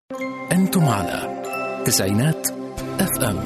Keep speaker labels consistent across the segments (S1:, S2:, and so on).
S1: أنتم على تسعينات اف ام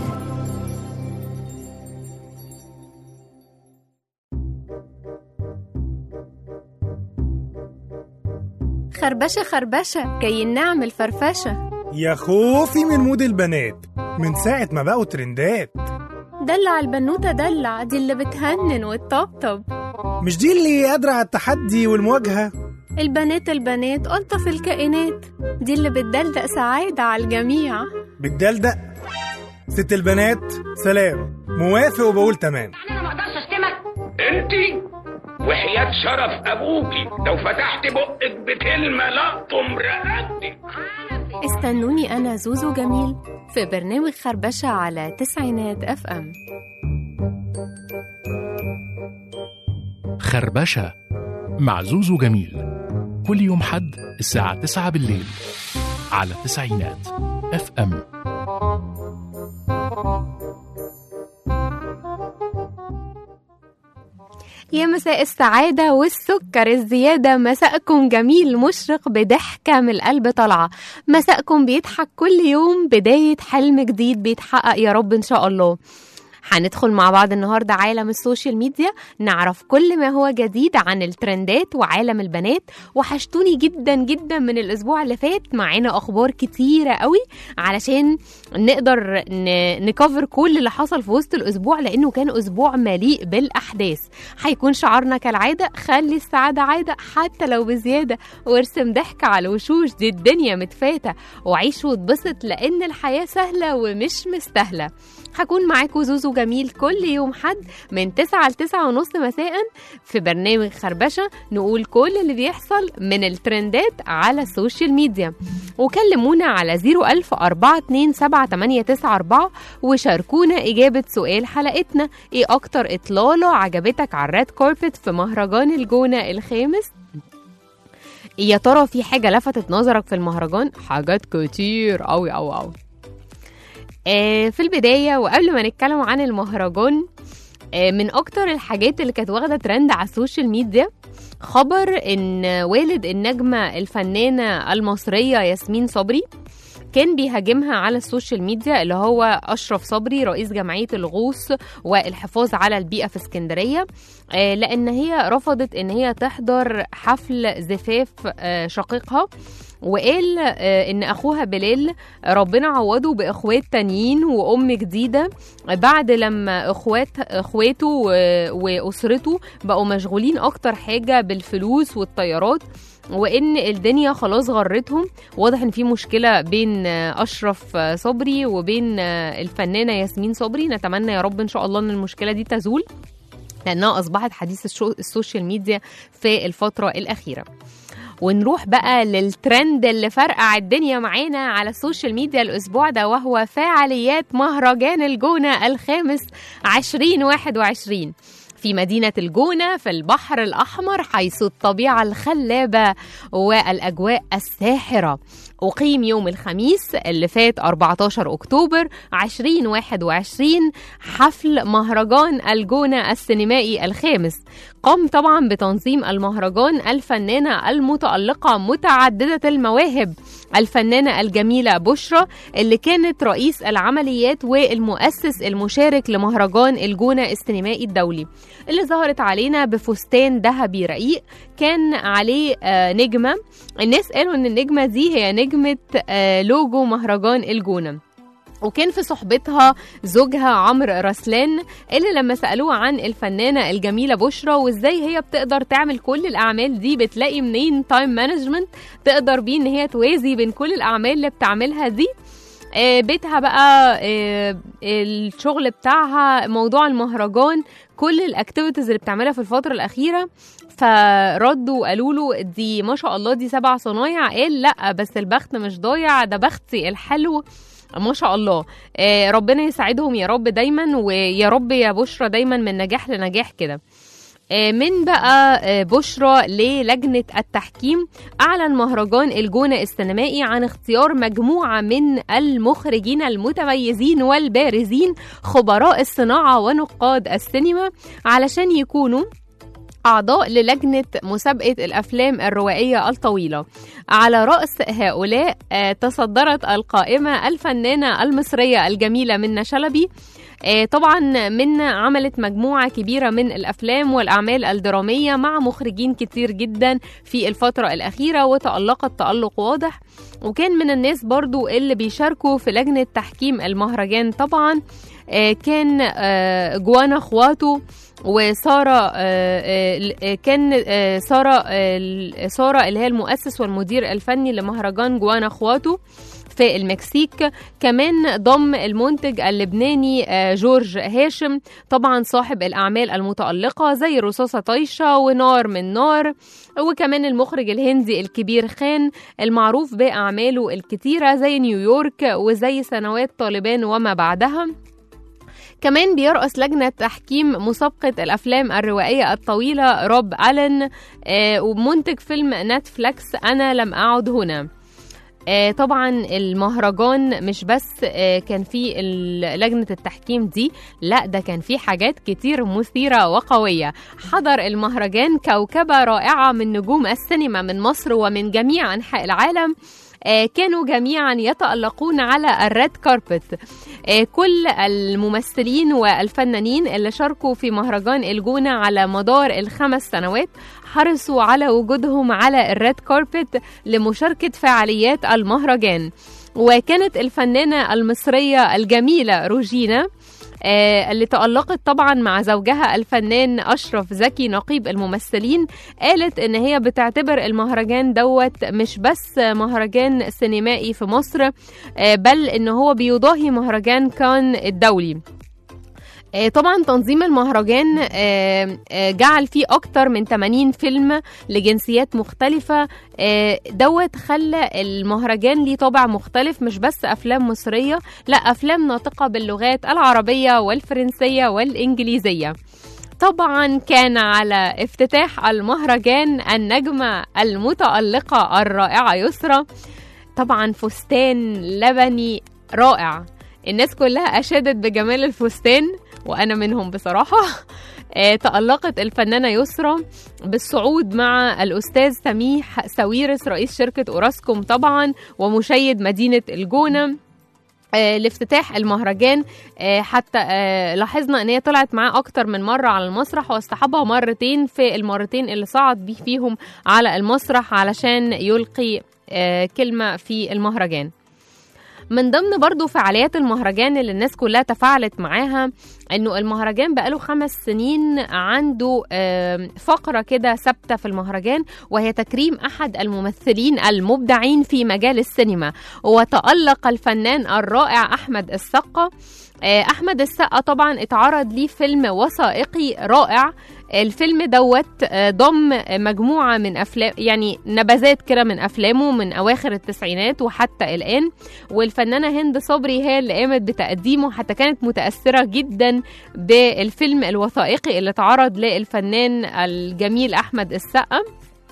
S2: خربشة خربشة جايين نعمل فرفشة
S3: يا خوفي من مود البنات من ساعة ما بقوا ترندات
S2: دلع البنوتة دلع دي اللي بتهنن وتطبطب
S3: مش دي اللي قادرة على التحدي والمواجهة
S2: البنات البنات ألطف الكائنات دي اللي بتدلدق سعادة على الجميع
S3: بتدلدق ست البنات سلام موافق وبقول تمام
S4: انا ما اقدرش اشتمك
S5: انتي وحياة شرف ابوكي لو فتحت بقك بكلمة لقطم رقبتك
S2: استنوني أنا زوزو جميل في برنامج خربشة على تسعينات اف ام
S1: خربشة مع زوزو جميل كل يوم حد الساعة 9 بالليل على تسعينات اف ام
S2: يا مساء السعادة والسكر الزيادة مساءكم جميل مشرق بضحكة من القلب طالعة مساءكم بيضحك كل يوم بداية حلم جديد بيتحقق يا رب إن شاء الله هندخل مع بعض النهارده عالم السوشيال ميديا نعرف كل ما هو جديد عن الترندات وعالم البنات وحشتوني جدا جدا من الاسبوع اللي فات معانا اخبار كتيره قوي علشان نقدر ن- نكفر كل اللي حصل في وسط الاسبوع لانه كان اسبوع مليء بالاحداث هيكون شعارنا كالعاده خلي السعاده عاده حتى لو بزياده وارسم ضحك على الوشوش دي الدنيا متفاته وعيش واتبسط لان الحياه سهله ومش مستاهله هكون معاكم زوزو جميل كل يوم حد من 9 ل 9 ونص مساء في برنامج خربشة نقول كل اللي بيحصل من الترندات على السوشيال ميديا وكلمونا على 010427894 وشاركونا إجابة سؤال حلقتنا إيه أكتر إطلالة عجبتك على الريد كاربت في مهرجان الجونة الخامس يا ترى في حاجة لفتت نظرك في المهرجان حاجات كتير أوي أوي أوي آه، في البداية وقبل ما نتكلم عن المهرجان آه، من أكتر الحاجات اللي كانت واخدة ترند على السوشيال ميديا خبر إن والد النجمة الفنانة المصرية ياسمين صبري كان بيهاجمها على السوشيال ميديا اللي هو أشرف صبري رئيس جمعية الغوص والحفاظ على البيئة في اسكندرية آه، لأن هي رفضت إن هي تحضر حفل زفاف آه، شقيقها وقال آه، ان اخوها بلال ربنا عوضه باخوات تانيين وام جديده بعد لما اخوات اخواته و- واسرته بقوا مشغولين اكتر حاجه بالفلوس والطيارات وان الدنيا خلاص غرتهم واضح ان في مشكله بين آه، اشرف آه، صبري وبين آه، الفنانه ياسمين صبري نتمنى يا رب ان شاء الله ان المشكله دي تزول لانها اصبحت حديث الشو- السوشيال ميديا في الفتره الاخيره ونروح بقى للترند اللي فرقع الدنيا معانا على السوشيال ميديا الأسبوع ده وهو فعاليات مهرجان الجونة الخامس 2021 في مدينة الجونة في البحر الأحمر حيث الطبيعة الخلابة والأجواء الساحرة أقيم يوم الخميس اللي فات 14 أكتوبر 2021 حفل مهرجان الجونة السينمائي الخامس قام طبعا بتنظيم المهرجان الفنانة المتألقة متعددة المواهب الفنانة الجميلة بشرى اللي كانت رئيس العمليات والمؤسس المشارك لمهرجان الجونة السينمائي الدولي اللي ظهرت علينا بفستان ذهبي رقيق كان عليه آه، نجمة الناس قالوا ان النجمة دي هي نجمة آه، لوجو مهرجان الجونة وكان في صحبتها زوجها عمرو رسلان اللي لما سألوه عن الفنانة الجميلة بشرى وازاي هي بتقدر تعمل كل الأعمال دي بتلاقي منين تايم مانجمنت تقدر بيه ان هي توازي بين كل الأعمال اللي بتعملها دي آه، بيتها بقى آه، الشغل بتاعها موضوع المهرجان كل الاكتيفيتيز اللي بتعملها في الفترة الأخيرة فردوا وقالوا له دي ما شاء الله دي سبع صنايع قال لا بس البخت مش ضايع ده بختي الحلو ما شاء الله آه، ربنا يساعدهم يا رب دايما ويا رب يا بشرى دايما من نجاح لنجاح كده آه، من بقى آه، بشرى للجنة التحكيم أعلن مهرجان الجونة السينمائي عن اختيار مجموعة من المخرجين المتميزين والبارزين خبراء الصناعة ونقاد السينما علشان يكونوا أعضاء للجنة مسابقة الأفلام الروائية الطويلة على رأس هؤلاء آه، تصدرت القائمة الفنانة المصرية الجميلة منى شلبي آه، طبعا منى عملت مجموعة كبيرة من الأفلام والأعمال الدرامية مع مخرجين كتير جدا في الفترة الأخيرة وتألقت تألق واضح وكان من الناس برضو اللي بيشاركوا في لجنة تحكيم المهرجان طبعا آه، كان آه، جوانا خواتو وساره آه، آه، آه، كان آه، ساره آه، ساره اللي هي المؤسس والمدير الفني لمهرجان جوانا خواتو في المكسيك كمان ضم المنتج اللبناني آه، جورج هاشم طبعا صاحب الأعمال المتألقة زي رصاصة طايشة ونار من نار وكمان المخرج الهندي الكبير خان المعروف بأعماله الكتيرة زي نيويورك وزي سنوات طالبان وما بعدها كمان بيرأس لجنة تحكيم مسابقة الأفلام الروائية الطويلة روب ألين آه، ومنتج فيلم نتفليكس أنا لم أعد هنا آه، طبعا المهرجان مش بس آه، كان في ال- لجنة التحكيم دي لا ده كان في حاجات كتير مثيرة وقوية حضر المهرجان كوكبة رائعة من نجوم السينما من مصر ومن جميع أنحاء العالم آه، كانوا جميعا يتألقون على الريد كاربت آه، كل الممثلين والفنانين اللي شاركوا في مهرجان الجونة على مدار الخمس سنوات حرصوا على وجودهم على الريد كاربت لمشاركة فعاليات المهرجان وكانت الفنانة المصرية الجميلة روجينا آه، اللي تألقت طبعا مع زوجها الفنان أشرف زكي نقيب الممثلين قالت إن هي بتعتبر المهرجان دوت مش بس مهرجان سينمائي في مصر آه، بل إن هو بيضاهي مهرجان كان الدولي آه، طبعا تنظيم المهرجان آه، آه، جعل فيه أكتر من 80 فيلم لجنسيات مختلفة آه، دوت خلى المهرجان ليه طابع مختلف مش بس أفلام مصرية لا أفلام ناطقة باللغات العربية والفرنسية والإنجليزية طبعا كان على افتتاح المهرجان النجمة المتألقة الرائعة يسرى طبعا فستان لبني رائع الناس كلها أشادت بجمال الفستان وأنا منهم بصراحة آه، تألقت الفنانة يسرى بالصعود مع الأستاذ سميح ساويرس رئيس شركة أوراسكوم طبعا ومشيد مدينة الجونة آه، لافتتاح المهرجان آه، حتى آه، لاحظنا ان هي طلعت معاه اكتر من مره على المسرح واصطحبها مرتين في المرتين اللي صعد بيه فيهم على المسرح علشان يلقي آه، كلمه في المهرجان من ضمن برضو فعاليات المهرجان اللي الناس كلها تفاعلت معاها انه المهرجان بقاله خمس سنين عنده آم، فقرة كده ثابتة في المهرجان وهي تكريم أحد الممثلين المبدعين في مجال السينما وتألق الفنان الرائع أحمد السقا آه، أحمد السقا طبعا اتعرض ليه فيلم وثائقي رائع الفيلم دوت آه، ضم مجموعة من أفلام يعني نبذات كده من أفلامه من أواخر التسعينات وحتى الآن والفنانة هند صبري هي اللي قامت بتقديمه حتى كانت متأثرة جدا بالفيلم الوثائقي اللي اتعرض للفنان الجميل أحمد السقا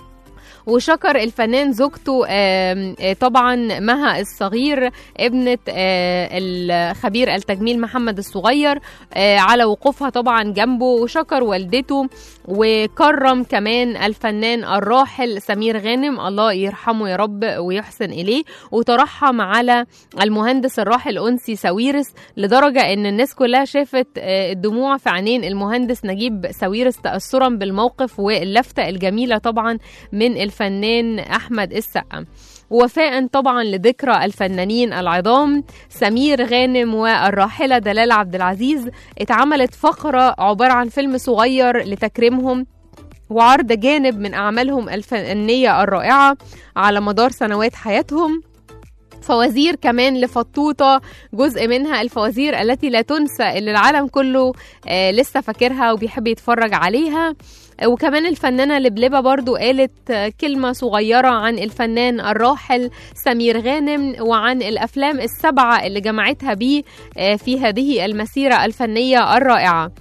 S2: وشكر الفنان زوجته آم، آه، طبعا مها الصغير ابنة آه، الخبير التجميل محمد الصغير آه، على وقوفها طبعا جنبه وشكر والدته وكرم كمان الفنان الراحل سمير غانم الله يرحمه يا رب ويحسن إليه وترحم على المهندس الراحل أنسي ساويرس لدرجة إن الناس كلها شافت آه، الدموع في عينين المهندس نجيب ساويرس تأثرا بالموقف واللفتة الجميلة طبعا من الفنان أحمد السقا وفاء طبعا لذكرى الفنانين العظام سمير غانم والراحلة دلال عبد العزيز اتعملت فقرة عبارة عن فيلم صغير لتكريمهم وعرض جانب من أعمالهم الفنية الرائعة على مدار سنوات حياتهم فوازير كمان لفطوطة جزء منها الفوازير التي لا تنسى اللي العالم كله آه لسه فاكرها وبيحب يتفرج عليها آه، وكمان الفنانة لبلبة برضو قالت آه، كلمة صغيرة عن الفنان الراحل سمير غانم وعن الأفلام السبعة اللي جمعتها بيه آه، في هذه المسيرة الفنية الرائعة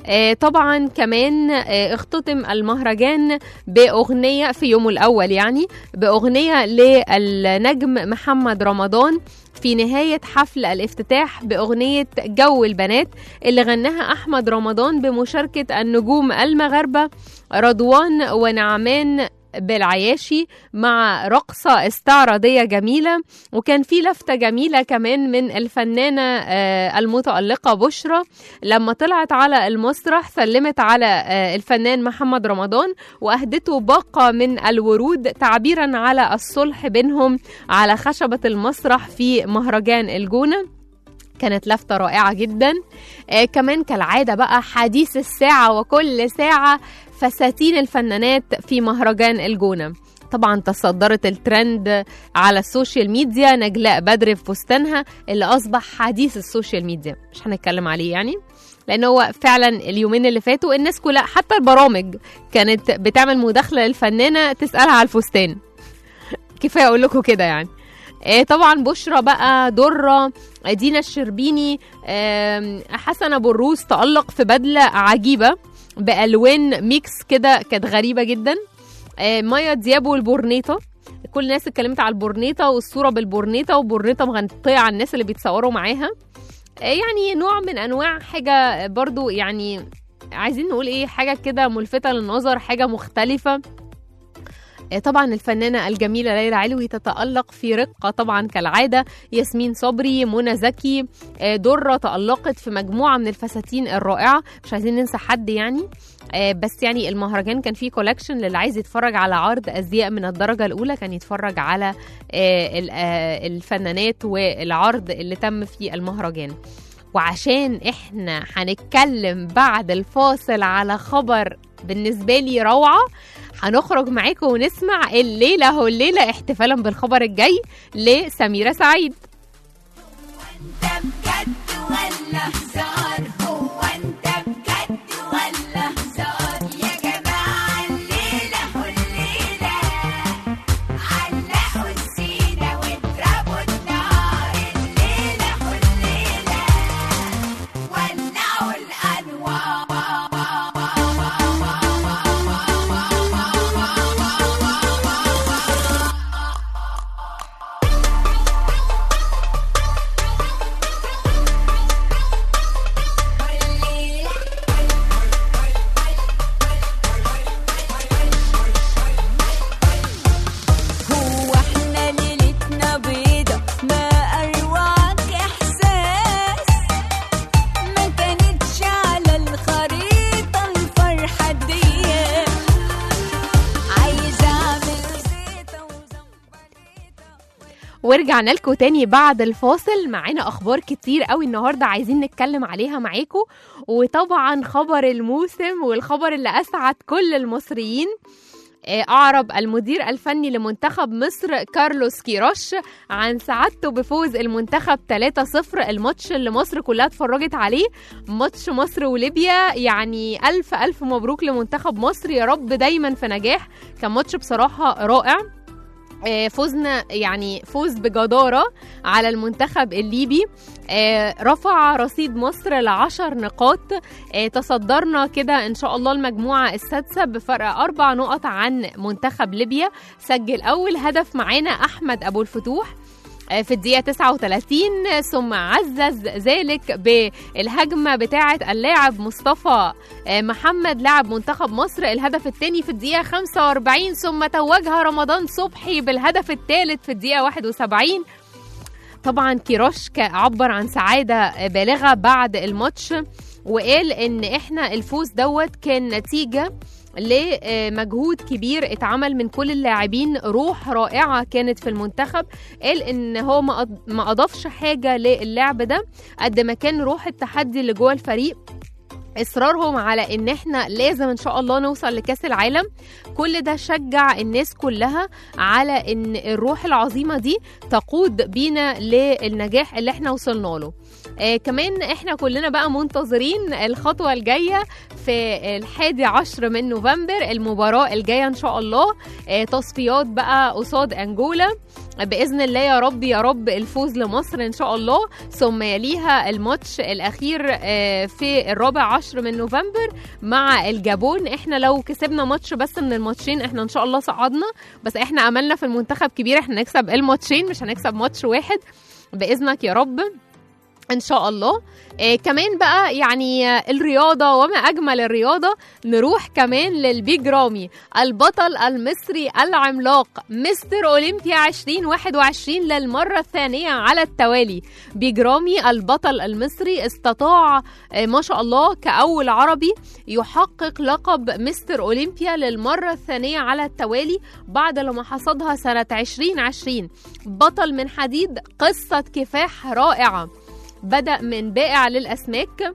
S2: آه، طبعا كمان آه، اختتم المهرجان بأغنية في يومه الأول يعني بأغنية للنجم محمد رمضان في نهاية حفل الافتتاح بأغنية جو البنات اللي غناها أحمد رمضان بمشاركة النجوم المغاربة رضوان ونعمان بالعياشي مع رقصة استعراضية جميلة وكان في لفتة جميلة كمان من الفنانة آه، المتألقة بشرى لما طلعت على المسرح سلمت على آه، الفنان محمد رمضان وأهدته باقة من الورود تعبيرا على الصلح بينهم على خشبة المسرح في مهرجان الجونة كانت لفتة رائعة جدا آه كمان كالعادة بقى حديث الساعة وكل ساعة فساتين الفنانات في مهرجان الجونة طبعا تصدرت الترند على السوشيال ميديا نجلاء بدر في فستانها اللي أصبح حديث السوشيال ميديا مش هنتكلم عليه يعني لان هو فعلا اليومين اللي فاتوا الناس كلها حتى البرامج كانت بتعمل مداخله للفنانه تسالها على الفستان كفايه اقول لكم كده يعني آه، طبعا بشرى بقى دره دينا الشربيني آم، حسن ابو الروس تالق في بدله عجيبه بالوان ميكس كده كانت غريبه جدا آه، مايا دياب والبورنيطه كل الناس اتكلمت على البورنيطه والصوره بالبورنيطه وبورنيطه مغطيه على الناس اللي بيتصوروا معاها آه، يعني نوع من انواع حاجه برضو يعني عايزين نقول ايه حاجه كده ملفته للنظر حاجه مختلفه آه، طبعا الفنانة الجميلة ليلى علوي تتألق في رقة طبعا كالعادة ياسمين صبري منى زكي آه، درة تألقت في مجموعة من الفساتين الرائعة مش عايزين ننسى حد يعني آه، بس يعني المهرجان كان فيه كولكشن للي عايز يتفرج على عرض أزياء من الدرجة الأولى كان يتفرج على آه، ال- آه، الفنانات والعرض اللي تم في المهرجان وعشان احنا هنتكلم بعد الفاصل على خبر بالنسبة لي روعة هنخرج معاكم ونسمع الليلة هو الليلة احتفالا بالخبر الجاي لسميرة سعيد
S4: انت بجد ولا هزار هو انت بجد ولا هزار يا جماعة الليلة والليلة علقوا السيدة واضربوا النار الليلة والليلة ولعوا الأنوار هو احنا ليلتنا بيضة ما أروعك إحساس ما كانتش على الخريطة الفرحة دي عايزة أعمل زيطة وزمبريطة
S2: ورجعنا لكم تاني بعد الفاصل معانا اخبار كتير قوي النهارده عايزين نتكلم عليها معاكم وطبعا خبر الموسم والخبر اللي اسعد كل المصريين آه، أعرب المدير الفني لمنتخب مصر كارلوس كيروش عن سعادته بفوز المنتخب 3-0 الماتش اللي مصر كلها اتفرجت عليه ماتش مصر وليبيا يعني ألف ألف مبروك لمنتخب مصر يا رب دايما في نجاح كان ماتش بصراحة رائع آه، فوزنا يعني فوز بجدارة على المنتخب الليبي آه، رفع رصيد مصر لعشر نقاط آه، تصدرنا كده إن شاء الله المجموعة السادسة بفرق أربع نقط عن منتخب ليبيا سجل أول هدف معانا أحمد أبو الفتوح آه، في الدقيقة 39 ثم عزز ذلك بالهجمة بتاعة اللاعب مصطفى آه، محمد لاعب منتخب مصر الهدف الثاني في الدقيقة 45 ثم توجها رمضان صبحي بالهدف الثالث في الدقيقة 71 طبعا كيروش ك- عبر عن سعادة بالغة بعد الماتش وقال ان احنا الفوز دوت كان نتيجة لمجهود كبير اتعمل من كل اللاعبين روح رائعة كانت في المنتخب قال ان هو ما أض- ما اضافش حاجة للعب ده قد ما كان روح التحدي اللي جوه الفريق اصرارهم على ان احنا لازم ان شاء الله نوصل لكاس العالم كل ده شجع الناس كلها على ان الروح العظيمه دي تقود بينا للنجاح اللي احنا وصلنا له آه كمان احنا كلنا بقى منتظرين الخطوه الجايه في الحادي عشر من نوفمبر المباراه الجايه ان شاء الله آه تصفيات بقى قصاد انجولا باذن الله يا رب يا رب الفوز لمصر ان شاء الله ثم يليها الماتش الاخير آه، في الرابع عشر 17 من نوفمبر مع الجابون احنا لو كسبنا ماتش بس من الماتشين احنا ان شاء الله صعدنا بس احنا املنا في المنتخب كبير احنا نكسب الماتشين مش هنكسب ماتش واحد باذنك يا رب ان شاء الله آه كمان بقى يعني آه، الرياضه وما اجمل الرياضه نروح كمان للبيج رامي البطل المصري العملاق مستر اولمبيا 2021 للمره الثانيه على التوالي بيج رامي البطل المصري استطاع آه ما شاء الله كاول عربي يحقق لقب مستر اولمبيا للمره الثانيه على التوالي بعد لما حصدها سنه 2020 بطل من حديد قصه كفاح رائعه بدأ من بائع للأسماك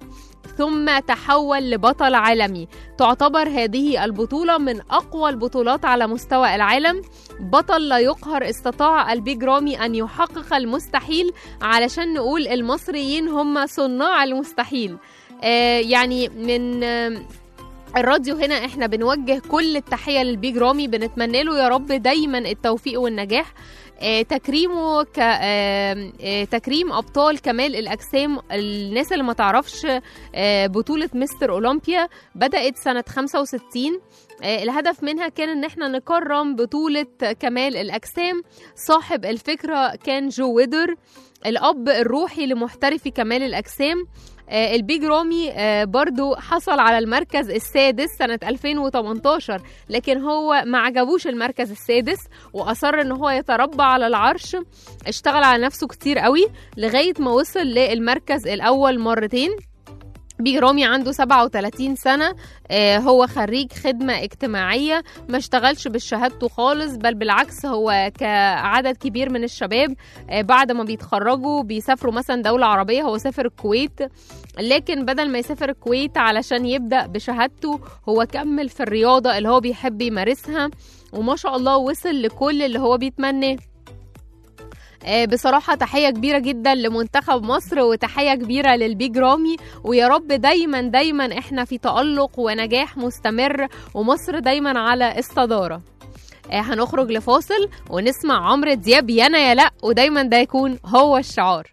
S2: ثم تحول لبطل عالمي تعتبر هذه البطولة من أقوى البطولات على مستوى العالم بطل لا يقهر استطاع البيج رامي أن يحقق المستحيل علشان نقول المصريين هم صناع المستحيل آه يعني من آه الراديو هنا احنا بنوجه كل التحية للبيج رامي بنتمنى له يا رب دايما التوفيق والنجاح آه، تكريمه ك آه، آه، تكريم ابطال كمال الاجسام الناس اللي ما تعرفش آه، بطوله مستر اولمبيا بدات سنه 65 آه، الهدف منها كان ان احنا نكرم بطوله كمال الاجسام صاحب الفكره كان جو ويدر الاب الروحي لمحترفي كمال الاجسام آه، البيج رامي آه، برضو حصل على المركز السادس سنة 2018 لكن هو ما عجبوش المركز السادس وأصر ان هو يتربع على العرش اشتغل على نفسه كتير قوي لغاية ما وصل للمركز الأول مرتين بيج رامي عنده 37 سنة آه، هو خريج خدمة اجتماعية ما اشتغلش بشهادته خالص بل بالعكس هو كعدد كبير من الشباب آه، بعد ما بيتخرجوا بيسافروا مثلا دولة عربية هو سافر الكويت لكن بدل ما يسافر الكويت علشان يبدأ بشهادته هو كمل في الرياضة اللي هو بيحب يمارسها وما شاء الله وصل لكل اللي هو بيتمناه آه، بصراحة تحية كبيرة جدا لمنتخب مصر وتحية كبيرة للبيج رامي ويا رب دايما دايما احنا في تألق ونجاح مستمر ومصر دايما على الصدارة آه، هنخرج لفاصل ونسمع عمرو دياب يانا يا لا ودايما ده يكون هو الشعار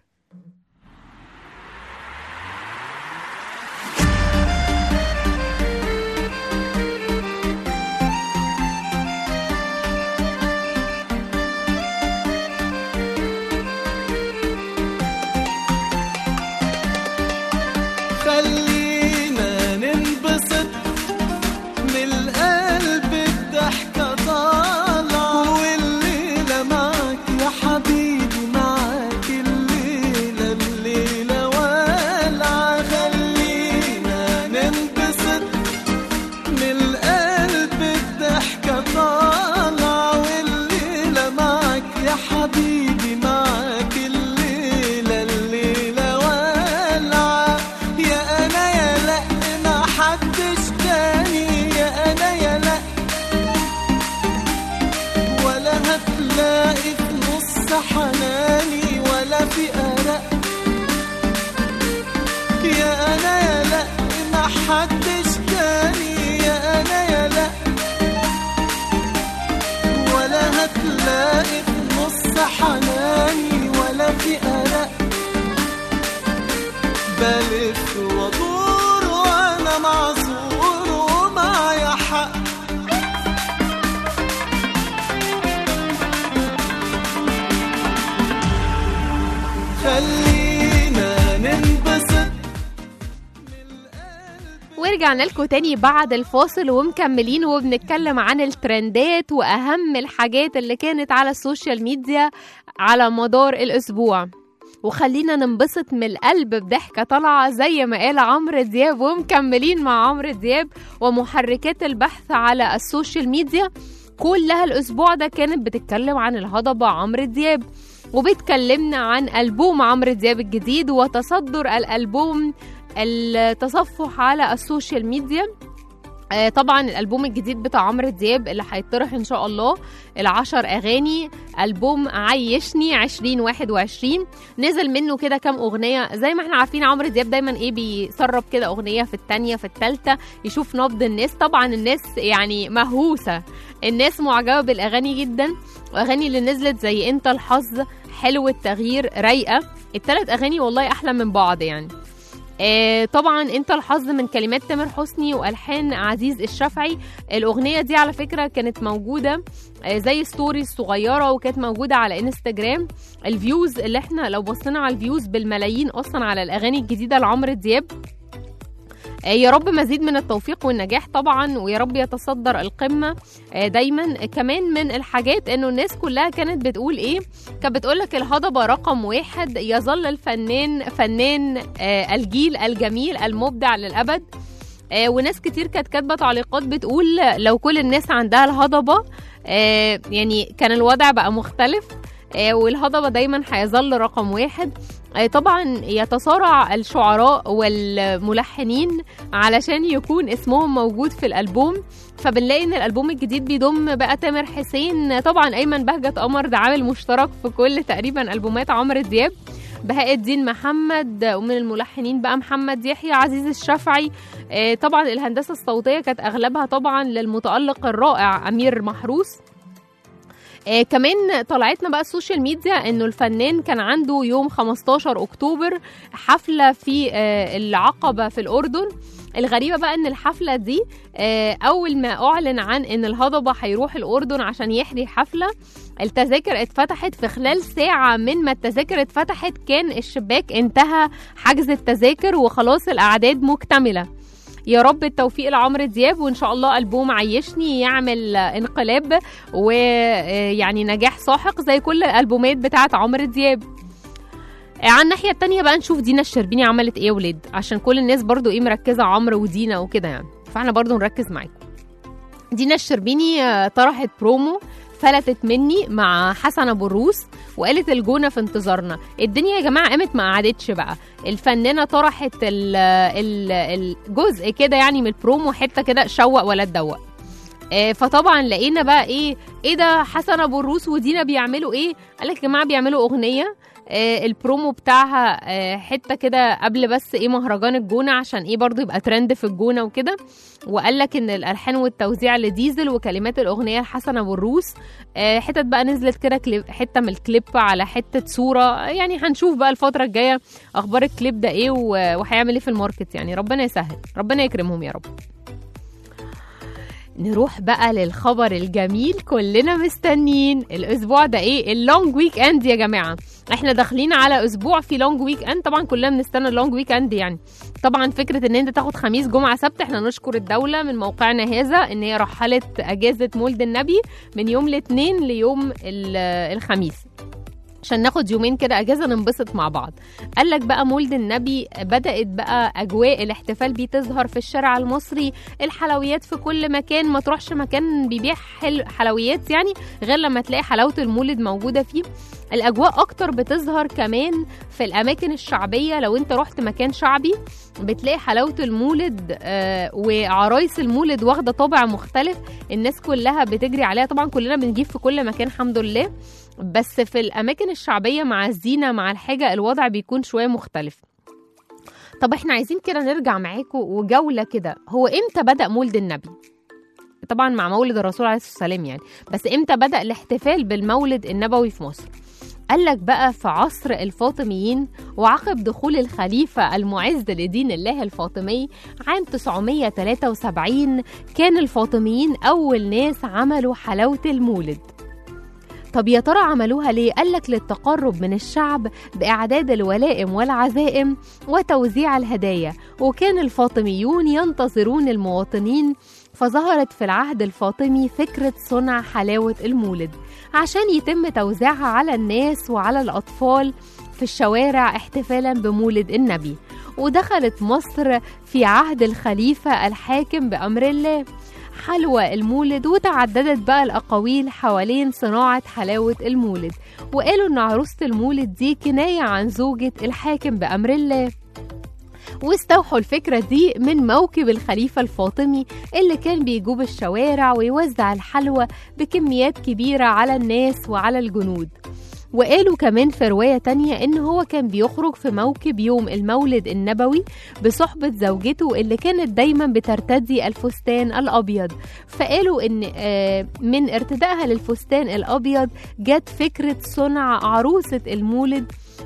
S6: خلينا ننبسط من القلب الضحكة طالعة والليلة معك يا حبيبي معك الليلة الليلة والعة خلينا ننبسط من القلب الضحكة طالعة والليلة معك يا حبيبي معك الليلة الليلة والعة يا أنا يا لأ ما حدش تاني يا أنا يا لأ ولا هتلاقي في نص حناني ولا في قلق يا أنا يا لأ ما حدش تاني يا أنا يا لأ ولا هتلاقي في نص حناني ولا في قلق بلف وادور وانا معذور ومعايا حق خلينا ننبسط
S2: ورجعنا لكم تاني بعد الفاصل ومكملين وبنتكلم عن الترندات واهم الحاجات اللي كانت على السوشيال ميديا على مدار الاسبوع وخلينا ننبسط من القلب بضحكة طالعة زي ما قال عمرو دياب ومكملين مع عمرو دياب ومحركات البحث على السوشيال ميديا كلها الأسبوع ده كانت بتتكلم عن الهضبة عمرو دياب وبتكلمنا عن ألبوم عمرو دياب الجديد وتصدر الألبوم التصفح على السوشيال ميديا آه، طبعا الالبوم الجديد بتاع عمرو دياب اللي هيطرح ان شاء الله العشر اغاني البوم عيشني 2021 نزل منه كده كام اغنيه زي ما احنا عارفين عمرو دياب دايما ايه بيسرب كده اغنيه في الثانيه في الثالثه يشوف نبض الناس طبعا الناس يعني مهووسه الناس معجبه بالاغاني جدا واغاني اللي نزلت زي انت الحظ حلو التغيير رايقه الثلاث اغاني والله احلى من بعض يعني آه طبعا انت الحظ من كلمات تامر حسني والحان عزيز الشافعي الاغنيه دي على فكره كانت موجوده آه زي ستوريز صغيره وكانت موجوده على انستجرام الفيوز اللي احنا لو بصينا على الفيوز بالملايين اصلا على الاغاني الجديده لعمرو دياب آه، يا رب مزيد من التوفيق والنجاح طبعا ويا رب يتصدر القمة آه، دايما كمان من الحاجات انه الناس كلها كانت بتقول ايه كانت بتقول لك الهضبة رقم واحد يظل الفنان فنان آه، الجيل الجميل المبدع للأبد آه، وناس كتير كانت كاتبة تعليقات بتقول لو كل الناس عندها الهضبة آه، يعني كان الوضع بقى مختلف آه، والهضبة دايما هيظل رقم واحد آه، طبعا يتصارع الشعراء والملحنين علشان يكون اسمهم موجود في الألبوم فبنلاقي ان الالبوم الجديد بيضم بقى تامر حسين طبعا ايمن بهجت قمر ده عامل مشترك في كل تقريبا البومات عمرو دياب بهاء الدين محمد ومن الملحنين بقى محمد يحيى عزيز الشافعي آه، طبعا الهندسه الصوتيه كانت اغلبها طبعا للمتالق الرائع امير محروس آه كمان طلعتنا بقى السوشيال ميديا انه الفنان كان عنده يوم 15 اكتوبر حفله في آه العقبه في الاردن الغريبه بقى ان الحفله دي آه اول ما اعلن عن ان الهضبه هيروح الاردن عشان يحيي حفله التذاكر اتفتحت في خلال ساعه من ما التذاكر اتفتحت كان الشباك انتهى حجز التذاكر وخلاص الاعداد مكتمله يا رب التوفيق لعمرو دياب وان شاء الله البوم عيشني يعمل انقلاب ويعني نجاح ساحق زي كل الالبومات بتاعت عمرو دياب على الناحيه التانية بقى نشوف دينا الشربيني عملت ايه يا ولاد عشان كل الناس برضو ايه مركزه عمرو ودينا وكده يعني فاحنا برضو نركز معاكم دينا الشربيني آه، طرحت برومو فلتت مني مع حسن ابو الروس وقالت الجونه في انتظارنا الدنيا يا جماعه قامت ما قعدتش بقى الفنانه طرحت ال- ال- الجزء كده يعني من البرومو حته كده شوق ولا تدوق آه، فطبعا لقينا بقى ايه ايه ده حسن ابو الروس ودينا بيعملوا ايه قال لك يا جماعه بيعملوا اغنيه آه، البرومو بتاعها آه، حته كده قبل بس ايه مهرجان الجونه عشان ايه برضو يبقى ترند في الجونه وكده وقال لك ان الالحان والتوزيع لديزل وكلمات الاغنيه لحسن ابو الروس آه، حتت بقى نزلت كده كليب حته من الكليب على حته صوره يعني هنشوف بقى الفتره الجايه اخبار الكليب ده ايه و- وهيعمل ايه في الماركت يعني ربنا يسهل ربنا يكرمهم يا رب نروح بقى للخبر الجميل كلنا مستنيين الاسبوع ده ايه اللونج ويك اند يا جماعه احنا داخلين على اسبوع في لونج ويك اند طبعا كلنا بنستنى اللونج ويك اند يعني طبعا فكره ان انت تاخد خميس جمعه سبت احنا نشكر الدوله من موقعنا هذا ان هي رحلت اجازه مولد النبي من يوم الاثنين ليوم ال- الخميس عشان ناخد يومين كده اجازه ننبسط مع بعض قال لك بقى مولد النبي بدات بقى اجواء الاحتفال بيه تظهر في الشارع المصري الحلويات في كل مكان ما تروحش مكان بيبيع حل حلويات يعني غير لما تلاقي حلاوه المولد موجوده فيه الاجواء اكتر بتظهر كمان في الاماكن الشعبيه لو انت رحت مكان شعبي بتلاقي حلاوه المولد آه وعرايس المولد واخده طابع مختلف الناس كلها بتجري عليها طبعا كلنا بنجيب في كل مكان الحمد لله بس في الاماكن الشعبيه مع الزينه مع الحاجه الوضع بيكون شويه مختلف طب احنا عايزين كده نرجع معاكم وجوله كده هو امتى بدا مولد النبي طبعا مع مولد الرسول عليه الصلاه والسلام يعني بس امتى بدا الاحتفال بالمولد النبوي في مصر قال لك بقى في عصر الفاطميين وعقب دخول الخليفة المعز لدين الله الفاطمي عام 973 كان الفاطميين أول ناس عملوا حلاوة المولد طب يا ترى عملوها ليه؟ قال لك للتقرب من الشعب بإعداد الولائم والعزائم وتوزيع الهدايا وكان الفاطميون ينتظرون المواطنين فظهرت في العهد الفاطمي فكرة صنع حلاوة المولد عشان يتم توزيعها على الناس وعلى الأطفال في الشوارع احتفالا بمولد النبي ودخلت مصر في عهد الخليفة الحاكم بأمر الله حلوى المولد وتعددت بقى الأقاويل حوالين صناعة حلاوة المولد وقالوا إن عروسة المولد دي كناية عن زوجة الحاكم بأمر الله واستوحوا الفكرة دي من موكب الخليفة الفاطمي اللي كان بيجوب الشوارع ويوزع الحلوى بكميات كبيرة على الناس وعلى الجنود وقالوا كمان في رواية تانية إن هو كان بيخرج في موكب يوم المولد النبوي بصحبة زوجته اللي كانت دايما بترتدي الفستان الأبيض فقالوا إن آه، من ارتدائها للفستان الأبيض جت فكرة صنع عروسة المولد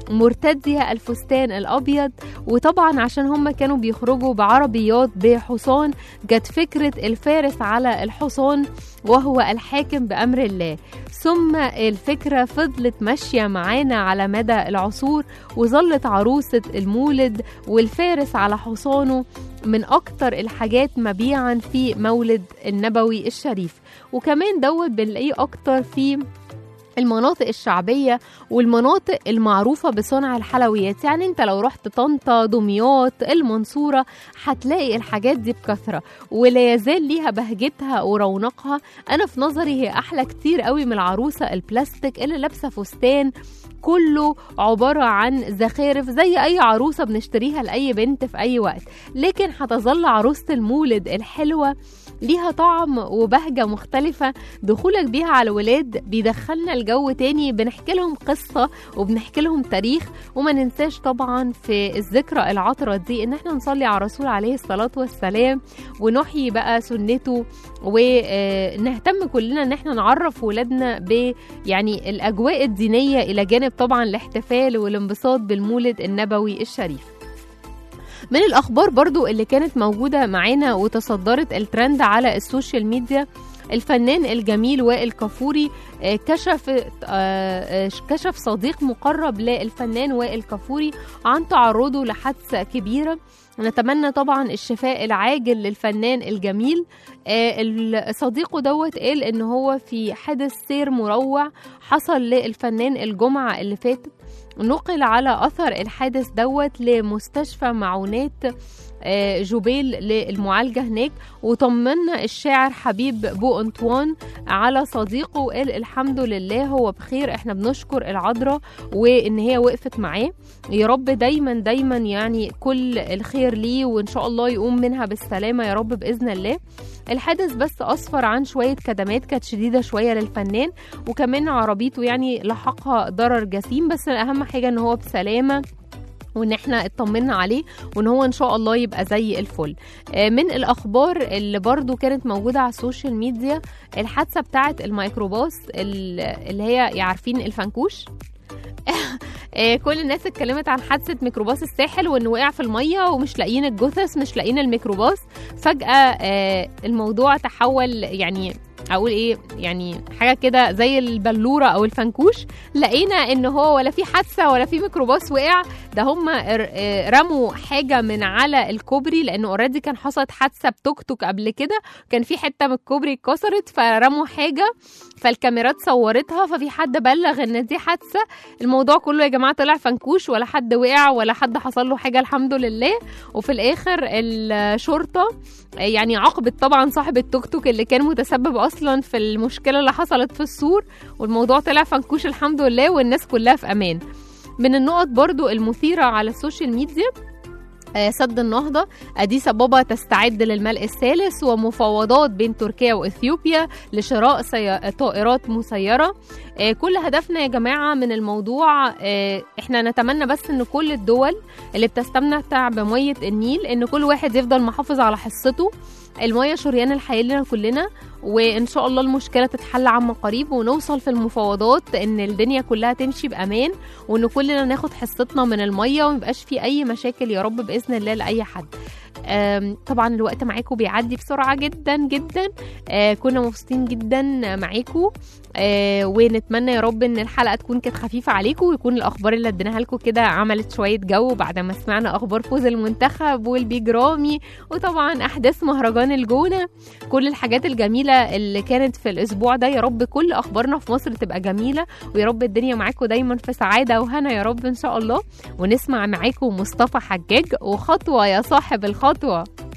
S2: مرتدية الفستان الأبيض وطبعا عشان هم كانوا بيخرجوا بعربيات بحصان جت فكرة الفارس على الحصان وهو الحاكم بأمر الله ثم الفكرة فضلت ماشية معانا على مدى العصور وظلت عروسة المولد والفارس على حصانه من أكتر الحاجات مبيعا في مولد النبوي الشريف وكمان دوت بنلاقيه أكتر في المناطق الشعبية والمناطق المعروفة بصنع الحلويات يعني انت لو رحت طنطا دمياط المنصورة هتلاقي الحاجات دي بكثرة ولا يزال ليها بهجتها ورونقها انا في نظري هي احلى كتير قوي من العروسة البلاستيك اللي لابسة فستان كله عبارة عن زخارف زي أي عروسة بنشتريها لأي بنت في أي وقت لكن هتظل عروسة المولد الحلوة ليها طعم وبهجة مختلفة دخولك بيها على الولاد بيدخلنا الجو تاني بنحكي لهم قصة وبنحكي لهم تاريخ وما ننساش طبعا في الذكرى العطرة دي ان احنا نصلي على الرسول عليه الصلاة والسلام ونحيي بقى سنته ونهتم كلنا ان احنا نعرف ولادنا ب يعني الاجواء الدينية الى جانب طبعا الاحتفال والانبساط بالمولد النبوي الشريف من الأخبار برضو اللي كانت موجودة معانا وتصدرت الترند على السوشيال ميديا الفنان الجميل وائل كفوري آه، كشف آه، آه، كشف صديق مقرب للفنان وائل كفوري عن تعرضه لحادثة كبيرة نتمنى طبعا الشفاء العاجل للفنان الجميل آه، ال- صديقه دوت قال ان هو في حادث سير مروع حصل للفنان الجمعة اللي فاتت نقل على أثر الحادث دوت لمستشفى معونات آه، جوبيل للمعالجة هناك وطمنا الشاعر حبيب بو أنطوان على صديقه وقال الحمد لله هو بخير احنا بنشكر العذراء وان هي وقفت معاه يا رب دايما دايما يعني كل الخير ليه وان شاء الله يقوم منها بالسلامة يا رب بإذن الله الحادث بس أسفر عن شوية كدمات كانت شديدة شوية للفنان وكمان عربيته يعني لحقها ضرر جسيم بس أهم حاجة ان هو بسلامة وان احنا اطمنا عليه وان هو ان شاء الله يبقى زي الفل آه، من الاخبار اللي برضو كانت موجوده على السوشيال ميديا الحادثه بتاعه الميكروباص ال- اللي هي عارفين الفنكوش آه، كل الناس اتكلمت عن حادثه ميكروباص الساحل وانه وقع في الميه ومش لاقيين الجثث مش لاقيين الميكروباص فجاه آه، الموضوع تحول يعني اقول ايه يعني حاجه كده زي البلوره او الفنكوش لقينا ان هو ولا في حادثه ولا في ميكروباص وقع ده هم رموا حاجه من على الكوبري لانه اوريدي كان حصلت حادثه بتوك توك قبل كده كان في حته من الكوبري اتكسرت فرموا حاجه فالكاميرات صورتها ففي حد بلغ ان دي حادثه الموضوع كله يا جماعه طلع فنكوش ولا حد وقع ولا حد حصل له حاجه الحمد لله وفي الاخر الشرطه يعني عاقبت طبعا صاحب التوك توك اللي كان متسبب اصلا في المشكله اللي حصلت في السور والموضوع طلع فنكوش الحمد لله والناس كلها في امان من النقط برضو المثيرة على السوشيال ميديا آه، سد النهضة أديس أبابا تستعد للملء الثالث ومفاوضات بين تركيا وإثيوبيا لشراء سي... طائرات مسيرة آه، كل هدفنا يا جماعة من الموضوع آه، احنا نتمنى بس ان كل الدول اللي بتستمتع بمية النيل ان كل واحد يفضل محافظ على حصته المية شريان الحياة لنا كلنا وان شاء الله المشكلة تتحل عما قريب ونوصل في المفاوضات ان الدنيا كلها تمشي بأمان وان كلنا ناخد حصتنا من المية وميبقاش في اي مشاكل يا رب بإذن الله لأي حد آم، طبعا الوقت معاكم بيعدي بسرعة جدا جدا آه، كنا مبسوطين جدا معاكم آه، ونتمنى يا رب ان الحلقه تكون كانت خفيفه عليكم ويكون الاخبار اللي اديناها لكم كده عملت شويه جو بعد ما سمعنا اخبار فوز المنتخب والبيج رامي وطبعا احداث مهرجان الجونه كل الحاجات الجميله اللي كانت في الاسبوع ده يا رب كل اخبارنا في مصر تبقى جميله ويا رب الدنيا معاكم دايما في سعاده وهنا يا رب ان شاء الله ونسمع معاكم مصطفى حجاج وخطوه يا صاحب الخطوه